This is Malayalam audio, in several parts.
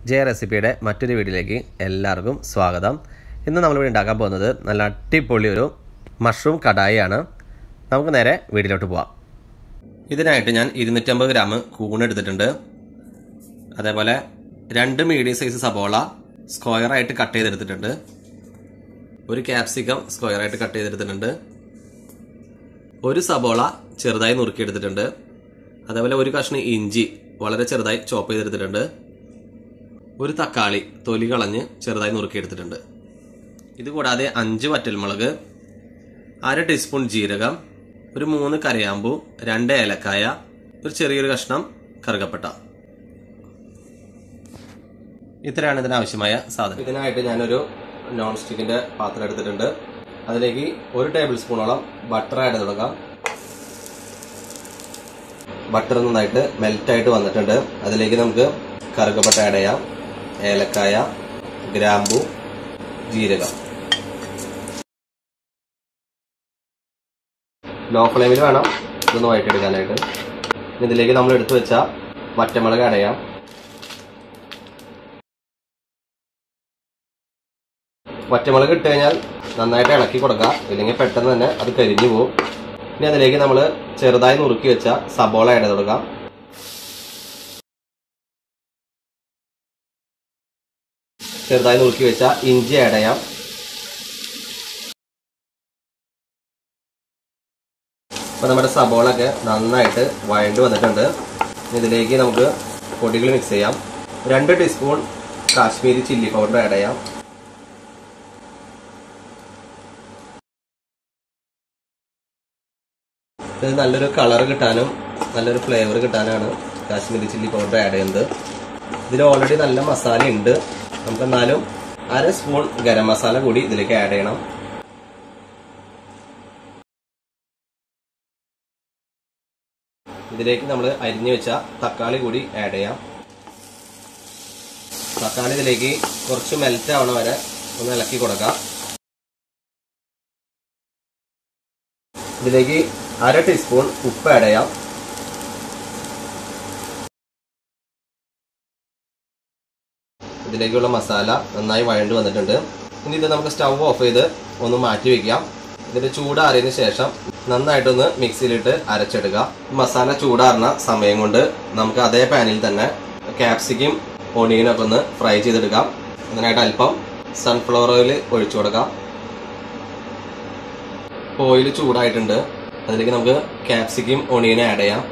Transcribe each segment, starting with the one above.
ജയ റെസിപ്പിയുടെ മറ്റൊരു വീഡിയോയിലേക്ക് എല്ലാവർക്കും സ്വാഗതം ഇന്ന് നമ്മളിവിടെ ഉണ്ടാക്കാൻ പോകുന്നത് നല്ല അടിപൊളി ഒരു മഷ്റൂം കടായിയാണ് നമുക്ക് നേരെ വീഡിയോയിലോട്ട് പോവാം ഇതിനായിട്ട് ഞാൻ ഇരുന്നൂറ്റമ്പത് ഗ്രാം കൂൺ എടുത്തിട്ടുണ്ട് അതേപോലെ രണ്ട് മീഡിയം സൈസ് സബോള സ്ക്വയറായിട്ട് കട്ട് ചെയ്തെടുത്തിട്ടുണ്ട് ഒരു ക്യാപ്സിക്കം സ്ക്വയറായിട്ട് കട്ട് ചെയ്തെടുത്തിട്ടുണ്ട് ഒരു സബോള ചെറുതായി നുറുക്കിയെടുത്തിട്ടുണ്ട് അതേപോലെ ഒരു കഷ്ണം ഇഞ്ചി വളരെ ചെറുതായി ചോപ്പ് ചെയ്തെടുത്തിട്ടുണ്ട് ഒരു തക്കാളി തൊലി കളഞ്ഞ് ചെറുതായി നുറുക്കിയെടുത്തിട്ടുണ്ട് ഇത് കൂടാതെ അഞ്ച് വറ്റൽമുളക് അര ടീസ്പൂൺ ജീരകം ഒരു മൂന്ന് കരയാമ്പു രണ്ട് ഏലക്കായ ഒരു ചെറിയൊരു കഷ്ണം കറുകപ്പട്ട ഇത്രയാണ് ഇതിനാവശ്യമായ സാധനം ഇതിനായിട്ട് ഞാനൊരു നോൺ സ്റ്റിക്കിന്റെ പാത്രം എടുത്തിട്ടുണ്ട് അതിലേക്ക് ഒരു ടേബിൾ സ്പൂണോളം ബട്ടർ ആഡ് തുടങ്ങാം ബട്ടർ നന്നായിട്ട് മെൽറ്റായിട്ട് വന്നിട്ടുണ്ട് അതിലേക്ക് നമുക്ക് കറുകപ്പട്ട ആഡ് ചെയ്യാം ഏലക്കായ ഗ്രാമ്പു ജീരകം ലോ ഫ്ലെയിമിൽ വേണം ഇതൊന്ന് വഴറ്റിയെടുക്കാനായിട്ട് ഇതിലേക്ക് നമ്മൾ എടുത്തു വെച്ച വറ്റമുളക് ആഡ് ചെയ്യാം വറ്റമുളക് ഇട്ട് കഴിഞ്ഞാൽ നന്നായിട്ട് ഇളക്കി കൊടുക്കുക ഇല്ലെങ്കിൽ പെട്ടെന്ന് തന്നെ അത് കരിഞ്ഞു പോകും ഇനി അതിലേക്ക് നമ്മൾ ചെറുതായി നുറുക്കി വെച്ച സബോള ആഡ് കൊടുക്കാം ചെറുതായി നുറുക്കി വെച്ച ഇഞ്ചി ആഡ് ചെയ്യാം അപ്പോൾ നമ്മുടെ സബോളൊക്കെ നന്നായിട്ട് വഴണ്ട് വന്നിട്ടുണ്ട് ഇതിലേക്ക് നമുക്ക് പൊടികൾ മിക്സ് ചെയ്യാം രണ്ട് teaspoon Kashmiri chilli powder add ചെയ്യാം ഇത് നല്ലൊരു കളർ കിട്ടാനും നല്ലൊരു ഫ്ലേവർ കിട്ടാനാണ് കാശ്മീരി ചില്ലി പൗഡർ ആഡ് ചെയ്യുന്നത് ഇതിൽ ഓൾറെഡി നല്ല മസാല ഉണ്ട് നമുക്ക് എന്നാലും അര സ്പൂൺ ഗരം മസാല കൂടി ഇതിലേക്ക് ആഡ് ചെയ്യണം ഇതിലേക്ക് നമ്മൾ അരിഞ്ഞു വെച്ച തക്കാളി കൂടി ആഡ് ചെയ്യാം തക്കാളി ഇതിലേക്ക് കുറച്ച് മെൽറ്റ് ആവണ വരെ ഒന്ന് ഇളക്കി കൊടുക്കാം ഇതിലേക്ക് അര ടീസ്പൂൺ ഉപ്പ് ആഡ് ചെയ്യാം ഇതിലേക്കുള്ള മസാല നന്നായി വഴണ്ട് വന്നിട്ടുണ്ട് ഇനി ഇത് നമുക്ക് സ്റ്റവ് ഓഫ് ചെയ്ത് ഒന്ന് മാറ്റി വെക്കാം ഇതിന്റെ ചൂടാറിയതിനു ശേഷം നന്നായിട്ടൊന്ന് മിക്സിയിലിട്ട് അരച്ചെടുക്കുക മസാല ചൂടാറുന്ന സമയം കൊണ്ട് നമുക്ക് അതേ പാനിൽ തന്നെ ക്യാപ്സിക്കും ഓണിയനൊക്കെ ഒന്ന് ഫ്രൈ ചെയ്തെടുക്കാം അതിനായിട്ട് അല്പം സൺഫ്ലവർ ഓയിൽ ഒഴിച്ചു കൊടുക്കാം ഓയിൽ ചൂടായിട്ടുണ്ട് അതിലേക്ക് നമുക്ക് ക്യാപ്സിക്കും ഒണിയനും ആഡ് ചെയ്യാം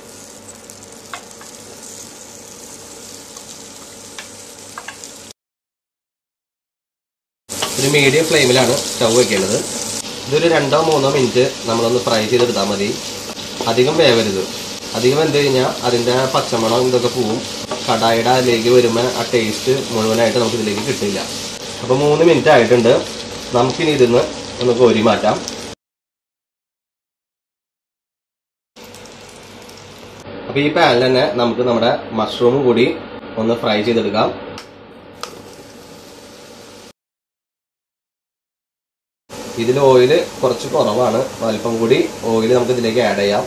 ഒരു മീഡിയം ഫ്ലെയിമിലാണ് സ്റ്റൗ വെക്കേണ്ടത് ഇതൊരു രണ്ടോ മൂന്നോ മിനിറ്റ് നമ്മളൊന്ന് ഫ്രൈ ചെയ്തെടുത്താൽ മതി അധികം വേവരുത് അധികം എന്ത് കഴിഞ്ഞാൽ അതിൻ്റെ പച്ചമണം ഇതൊക്കെ പോവും കടായുടെ അതിലേക്ക് വരുമ്പോൾ ആ ടേസ്റ്റ് മുഴുവനായിട്ട് നമുക്ക് ഇതിലേക്ക് കിട്ടില്ല അപ്പോൾ മൂന്ന് മിനിറ്റ് ആയിട്ടുണ്ട് നമുക്കിനി ഇതിന്ന് ഒന്ന് കോരി മാറ്റാം അപ്പൊ ഈ പാനിൽ തന്നെ നമുക്ക് നമ്മുടെ മഷ്റൂം കൂടി ഒന്ന് ഫ്രൈ ചെയ്തെടുക്കാം ഇതിൽ ഓയിൽ കുറച്ച് കുറവാണ് അല്പം കൂടി ഓയിൽ നമുക്ക് ഇതിലേക്ക് ആഡ് ചെയ്യാം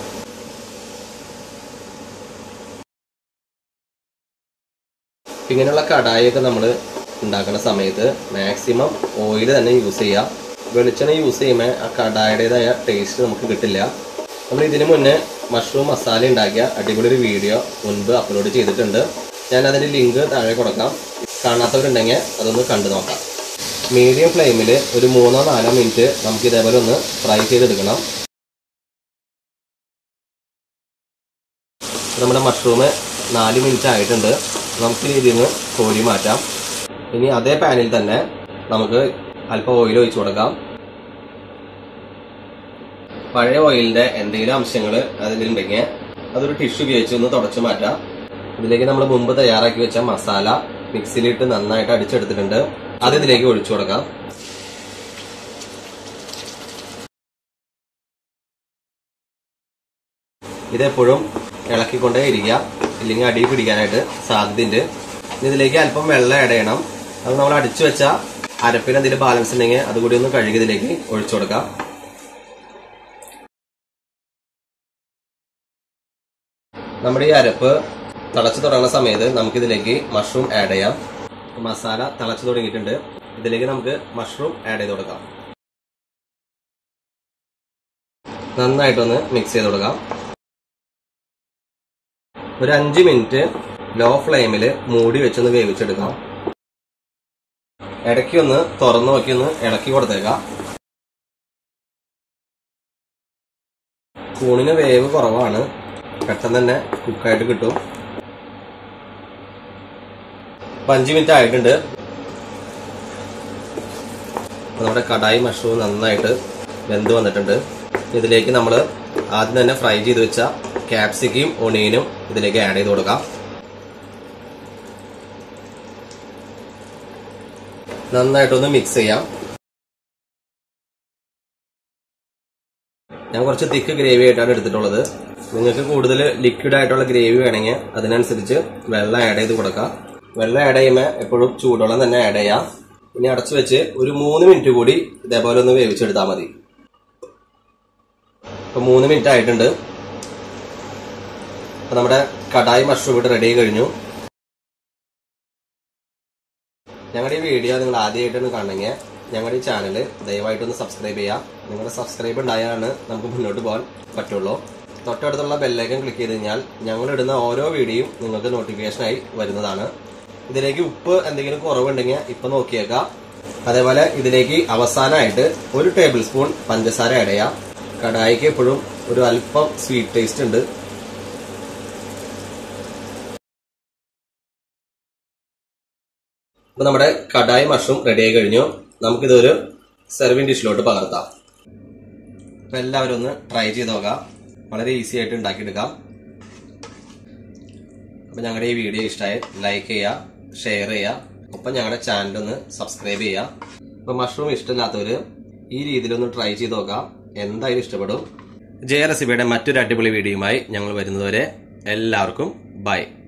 ഇങ്ങനെയുള്ള കടായിയൊക്കെ നമ്മൾ ഉണ്ടാക്കുന്ന സമയത്ത് മാക്സിമം ഓയിൽ തന്നെ യൂസ് ചെയ്യാം വെളിച്ചെണ്ണ യൂസ് ചെയ്യുമ്പോൾ ആ കടായുടേതായ ടേസ്റ്റ് നമുക്ക് കിട്ടില്ല നമ്മൾ ഇതിനു മുന്നേ മഷ്റൂം മസാല ഉണ്ടാക്കിയ അടിപൊളി ഒരു വീഡിയോ മുൻപ് അപ്ലോഡ് ചെയ്തിട്ടുണ്ട് ഞാൻ അതിൻ്റെ ലിങ്ക് താഴെ കൊടുക്കാം കാണാത്തവരുണ്ടെങ്കിൽ അതൊന്ന് കണ്ടു നോക്കാം മീഡിയം ഫ്ലെയിമിൽ ഒരു മൂന്നോ നാലോ മിനിറ്റ് നമുക്ക് ഇതേപോലെ ഒന്ന് ഫ്രൈ ചെയ്തെടുക്കണം നമ്മുടെ മഷ്റൂം നാല് മിനിറ്റ് ആയിട്ടുണ്ട് നമുക്ക് ഇതിൽ നിന്ന് കോരി മാറ്റാം ഇനി അതേ പാനിൽ തന്നെ നമുക്ക് അല്പം ഓയിൽ ഒഴിച്ചു കൊടുക്കാം പഴയ ഓയിലിന്റെ എന്തെങ്കിലും അംശങ്ങൾ അതിലുണ്ടെങ്കിൽ അതൊരു ടിഷ്യൂ ഉപയോഗിച്ച് ഒന്ന് തുടച്ചു മാറ്റാം ഇതിലേക്ക് നമ്മൾ മുമ്പ് തയ്യാറാക്കി വെച്ച മസാല മിക്സിയിലിട്ട് നന്നായിട്ട് അടിച്ചെടുത്തിട്ടുണ്ട് അത് ഇതിലേക്ക് ഒഴിച്ചു കൊടുക്കാം ഇതെപ്പോഴും ഇളക്കിക്കൊണ്ടേ ഇരിക്കുക ഇല്ലെങ്കിൽ അടി പിടിക്കാനായിട്ട് സാധ്യതയുണ്ട് ഇതിലേക്ക് അല്പം വെള്ളം ആഡ് ചെയ്യണം അത് നമ്മൾ അടിച്ചു വെച്ച അരപ്പിന് എന്തെങ്കിലും ബാലൻസ് ഉണ്ടെങ്കിൽ അതുകൂടി ഒന്ന് കഴുകി ഇതിലേക്ക് ഒഴിച്ചു കൊടുക്കാം നമ്മുടെ ഈ അരപ്പ് തിളച്ച് തുടങ്ങുന്ന സമയത്ത് നമുക്കിതിലേക്ക് മഷ്റൂം ആഡ് ചെയ്യാം മസാല തിളച്ച് തുടങ്ങിയിട്ടുണ്ട് ഇതിലേക്ക് നമുക്ക് മഷ്റൂം ആഡ് ചെയ്ത് കൊടുക്കാം നന്നായിട്ടൊന്ന് മിക്സ് ചെയ്ത് കൊടുക്കാം ഒരു അഞ്ച് മിനിറ്റ് ലോ ഫ്ലെയിമിൽ മൂടി വെച്ചൊന്ന് വേവിച്ചെടുക്കാം ഇടയ്ക്ക് ഒന്ന് തുറന്നു നോക്കി ഒന്ന് ഇളക്കി കൊടുത്തേക്കാം കൂണിന് വേവ് കുറവാണ് പെട്ടെന്ന് തന്നെ കുക്കായിട്ട് കിട്ടും ഇപ്പൊ അഞ്ച് മിനിറ്റ് ആയിട്ടുണ്ട് അപ്പൊ നമ്മുടെ കടായി മഷ്റൂം നന്നായിട്ട് വെന്ത് വന്നിട്ടുണ്ട് ഇതിലേക്ക് നമ്മൾ ആദ്യം തന്നെ ഫ്രൈ ചെയ്ത് വെച്ച ക്യാപ്സിക്കും ഒണിയനും ഇതിലേക്ക് ആഡ് ചെയ്ത് കൊടുക്കാം നന്നായിട്ടൊന്ന് മിക്സ് ചെയ്യാം ഞാൻ കുറച്ച് തിക്ക് ഗ്രേവി ആയിട്ടാണ് എടുത്തിട്ടുള്ളത് നിങ്ങൾക്ക് കൂടുതൽ ലിക്വിഡ് ആയിട്ടുള്ള ഗ്രേവി വേണമെങ്കിൽ അതിനനുസരിച്ച് വെള്ളം ആഡ് ചെയ്ത് കൊടുക്കാം വെള്ളം ആഡ് ചെയ്യുമ്പോൾ എപ്പോഴും ചൂടുവെള്ളം തന്നെ ആഡ് ചെയ്യാം ഇനി അടച്ചു വെച്ച് ഒരു മൂന്ന് മിനിറ്റ് കൂടി ഇതേപോലെ ഒന്ന് വേവിച്ചെടുത്താൽ മതി ഇപ്പൊ മൂന്ന് മിനിറ്റ് ആയിട്ടുണ്ട് അപ്പൊ നമ്മുടെ കടായി മഷ്റൂം ഇവിടെ റെഡി ആയി കഴിഞ്ഞു ഞങ്ങളുടെ ഈ വീഡിയോ നിങ്ങൾ ആദ്യമായിട്ടാണ് കാണണമെങ്കിൽ ഞങ്ങളുടെ ഈ ചാനൽ ദയവായിട്ടൊന്ന് സബ്സ്ക്രൈബ് ചെയ്യുക നിങ്ങളുടെ സബ്സ്ക്രൈബ് ഉണ്ടായാലാണ് നമുക്ക് മുന്നോട്ട് പോകാൻ പറ്റുള്ളൂ തൊട്ടടുത്തുള്ള ബെല്ലൈക്കൻ ക്ലിക്ക് ചെയ്ത് കഴിഞ്ഞാൽ ഞങ്ങൾ ഇടുന്ന ഓരോ വീഡിയോയും നിങ്ങൾക്ക് നോട്ടിഫിക്കേഷനായി വരുന്നതാണ് ഇതിലേക്ക് ഉപ്പ് എന്തെങ്കിലും കുറവുണ്ടെങ്കിൽ ഇപ്പൊ നോക്കിയേക്കാം അതേപോലെ ഇതിലേക്ക് അവസാനമായിട്ട് ഒരു ടേബിൾ സ്പൂൺ പഞ്ചസാര ആഡ് ചെയ്യാം കടായിക്ക് എപ്പോഴും ഒരു അല്പം സ്വീറ്റ് ടേസ്റ്റ് ഉണ്ട് അപ്പൊ നമ്മുടെ കടായി മഷ്റൂം റെഡി ആയി കഴിഞ്ഞു നമുക്കിതൊരു സെർവിങ് ഡിഷിലോട്ട് പകർത്താം അപ്പൊ എല്ലാവരും ഒന്ന് ട്രൈ ചെയ്ത് നോക്കാം വളരെ ഈസി ആയിട്ട് ഉണ്ടാക്കിയെടുക്കാം അപ്പൊ ഞങ്ങളുടെ ഈ വീഡിയോ ഇഷ്ടമായി ലൈക്ക് ചെയ്യുക ഷെയർ ചെയ്യുക ഒപ്പം ഞങ്ങളുടെ ചാനൽ ഒന്ന് സബ്സ്ക്രൈബ് ചെയ്യുക അപ്പൊ മഷ്റൂം ഇഷ്ടമില്ലാത്തവര് ഈ രീതിയിലൊന്ന് ട്രൈ ചെയ്ത് നോക്കാം എന്തായാലും ഇഷ്ടപ്പെടും ജയ റെസിപ്പിയുടെ മറ്റൊരു അടിപൊളി വീഡിയോയുമായി ഞങ്ങൾ വരുന്നതുവരെ എല്ലാവർക്കും ബൈ